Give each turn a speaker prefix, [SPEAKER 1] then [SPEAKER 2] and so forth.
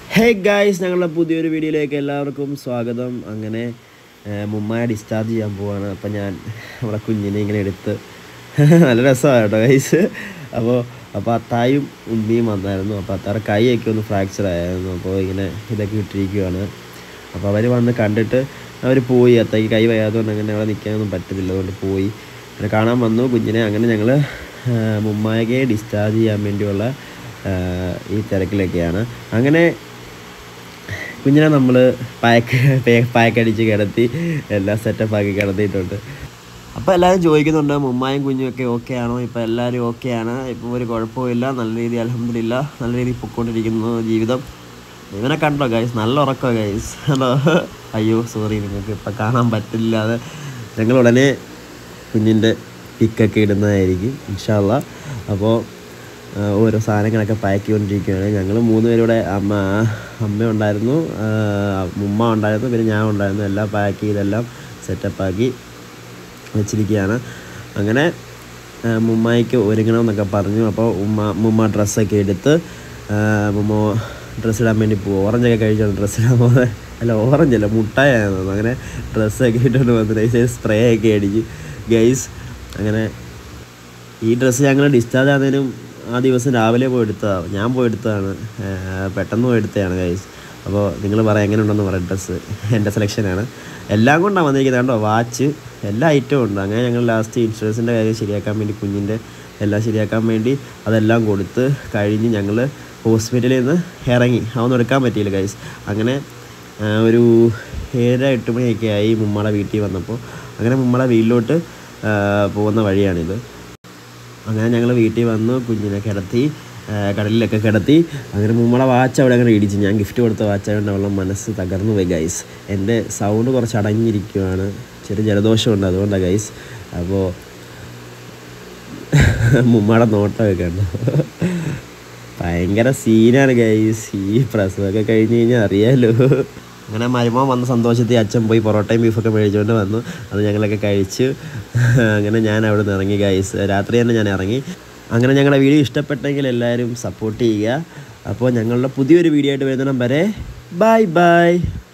[SPEAKER 1] hey guys ഞങ്ങളുടെ പുതിയൊരു വീഡിയോയിലേക്ക് എല്ലാവർക്കും സ്വാഗതം അങ്ങനെ ഏഹ്, മുമ്മായ ഡിസ്ചാർജ് ചെയ്യാൻ പോവാണ് അപ്പം ഞാൻ നമ്മുടെ കുഞ്ഞിനെ ഇങ്ങനെ എടുത്ത് നല്ല രസമാണ് കേട്ടോ ഗൈസ് അപ്പോൾ അപ്പോൾ അത്തായും ഉണ്ണിയും വന്നായിരുന്നു അപ്പോൾ അത്താറ് കൈയൊക്കെ ഒന്ന് ഫ്രാക്ചർ ആയിരുന്നു അപ്പോൾ ഇങ്ങനെ ഇതൊക്കെ ഇട്ടിരിക്കുകയാണ് അപ്പോൾ അവർ വന്ന് കണ്ടിട്ട് അവർ പോയി അത്തയ്ക്ക് കൈ വയ്യാത്തതുകൊണ്ട് അങ്ങനെ അവിടെ നിൽക്കാനൊന്നും പറ്റത്തില്ല അതുകൊണ്ട് പോയി അങ്ങനെ കാണാൻ വന്നു കുഞ്ഞിനെ അങ്ങനെ ഞങ്ങൾ മുമ്മായകയെ ഡിസ്ചാർജ് ചെയ്യാൻ വേണ്ടിയുള്ള ആ, ഈ തിരക്കിലൊക്കെയാണ് അങ്ങനെ കുഞ്ഞിനെ നമ്മൾ പാക്ക് പാക്കടിച്ച് കിടത്തി എല്ലാം സെറ്റപ്പ് ആക്കി കിടത്തിയിട്ടുണ്ട് അപ്പോൾ എല്ലാവരും ചോദിക്കുന്നുണ്ട് മുമ്മായും കുഞ്ഞും ഒക്കെ ഓക്കെ ആണോ ഇപ്പോൾ എല്ലാവരും ഓക്കെ ആണ് ഇപ്പോൾ ഒരു കുഴപ്പമില്ല നല്ല രീതിയിൽ അലഹമില്ല നല്ല രീതിയിൽ പൊയ്ക്കൊണ്ടിരിക്കുന്നു ജീവിതം ഇവനെ കണ്ടോ ഗൈസ് നല്ല ഉറക്കോ ഗൈസ് ഹലോ അയ്യോ സോറി നിങ്ങൾക്ക് ഇപ്പം കാണാൻ പറ്റില്ലാതെ ഞങ്ങൾ ഉടനെ കുഞ്ഞിൻ്റെ പിക്കൊക്കെ ഇടുന്നതായിരിക്കും ഇൻഷാല്ല അപ്പോൾ ആ, ഓരോ സാധനങ്ങളൊക്കെ പാക്ക് ചെയ്തുകൊണ്ടിരിക്കുകയാണ് ഞങ്ങൾ മൂന്ന് പേരുടെ അമ്മ അമ്മ ഉണ്ടായിരുന്നു ആ, ഉമ്മ ഉണ്ടായിരുന്നു പിന്നെ ഞാൻ ഉണ്ടായിരുന്നു എല്ലാം പാക്ക് ചെയ്തെല്ലാം സെറ്റപ്പാക്കി വെച്ചിരിക്കുകയാണ് അങ്ങനെ ആ, മുമ്മായിക്ക് ഒരുങ്ങണമെന്നൊക്കെ പറഞ്ഞു അപ്പോൾ ഉമ്മ മുമ്മ ഡ്രസ്സൊക്കെ എടുത്ത് ആ, മുമ്മ ഡ്രസ്സ് ഇടാൻ വേണ്ടി പോകും ഓറഞ്ചൊക്കെ കഴിച്ചാണ് ഡ്രസ്സ് ഇടാൻ പോകുന്നത് അല്ല ഓറഞ്ച് അല്ല മുട്ടായിരുന്നു അങ്ങനെ ഡ്രസ്സൊക്കെ ഇട്ടുകൊണ്ട് വന്നിട്ട് സ്പ്രേ ഒക്കെ അടിച്ച് ഗൈസ് അങ്ങനെ ഈ ഡ്രസ്സ് ഞങ്ങൾ ഡിസ്ചാർജ് ആകുന്നതിനും ആ ദിവസം രാവിലെ പോയി എടുത്തതാണ് ഞാൻ പോയി എടുത്തതാണ് ഏർ പെട്ടെന്ന് പോയി എടുത്തതാണ് ഗൈസ് അപ്പോൾ നിങ്ങൾ പറയാം എങ്ങനെ ഉണ്ടെന്ന് പറയാം ഡ്രസ്സ് എൻ്റെ സെലക്ഷനാണ് എല്ലാം കൊണ്ടാണ് വന്നിരിക്കുന്നത് കേട്ടോ വാച്ച് എല്ലാ ഐറ്റവും ഉണ്ട് അങ്ങനെ ഞങ്ങൾ ലാസ്റ്റ് ഇൻഷുറൻസിൻ്റെ കാര്യം ശരിയാക്കാൻ വേണ്ടി കുഞ്ഞിൻ്റെ എല്ലാം ശരിയാക്കാൻ വേണ്ടി അതെല്ലാം കൊടുത്ത് കഴിഞ്ഞ് ഞങ്ങൾ ഹോസ്പിറ്റലിൽ നിന്ന് ഇറങ്ങി അതൊന്നും എടുക്കാൻ പറ്റിയില്ല ഗൈസ് അങ്ങനെ ആ, ഒരു ഏഴര എട്ട് മണിയൊക്കെ ആയി മുമ്മയുടെ വീട്ടിൽ വന്നപ്പോൾ അങ്ങനെ മുമ്മയുടെ വീട്ടിലോട്ട് ആ, പോകുന്ന വഴിയാണിത് അങ്ങനെ ഞങ്ങൾ വീട്ടിൽ വന്നു കുഞ്ഞിനെ കിടത്തി ആ, കടലിലൊക്കെ കിടത്തി അങ്ങനെ മുമ്മളെ വാച്ച് അവിടെ അങ്ങനെ ഇടിച്ച് ഞാൻ ഗിഫ്റ്റ് കൊടുത്ത വാച്ചായതുകൊണ്ട് അവളുടെ മനസ്സ് തകർന്നു പോയി ഗൈസ് എൻ്റെ സൗണ്ട് കുറച്ച് അടങ്ങിയിരിക്കുവാണ് ചെറിയ ജലദോഷമുണ്ട് അതുകൊണ്ടാണ് ഗൈസ് അപ്പോൾ മുമ്മയുടെ നോട്ടമൊക്കെ ഉണ്ട് ഭയങ്കര സീനാണ് ഗൈസ് ഈ പ്രസവമൊക്കെ കഴിഞ്ഞ് കഴിഞ്ഞാൽ അറിയാലോ അങ്ങനെ മരുമോൻ വന്ന സന്തോഷത്തിൽ അച്ഛൻ പോയി പൊറോട്ടയും ബീഫൊക്കെ മേടിച്ചുകൊണ്ട് വന്നു അത് ഞങ്ങളൊക്കെ കഴിച്ച് അങ്ങനെ ഞാൻ അവിടെ നിന്ന് ഇറങ്ങി ഗൈസ് രാത്രി തന്നെ ഞാൻ ഇറങ്ങി അങ്ങനെ ഞങ്ങളുടെ വീഡിയോ ഇഷ്ടപ്പെട്ടെങ്കിൽ എല്ലാവരും സപ്പോർട്ട് ചെയ്യുക അപ്പോൾ ഞങ്ങളുടെ പുതിയൊരു വീഡിയോ ആയിട്ട് വരുന്നിടം വരെ ബൈ ബൈ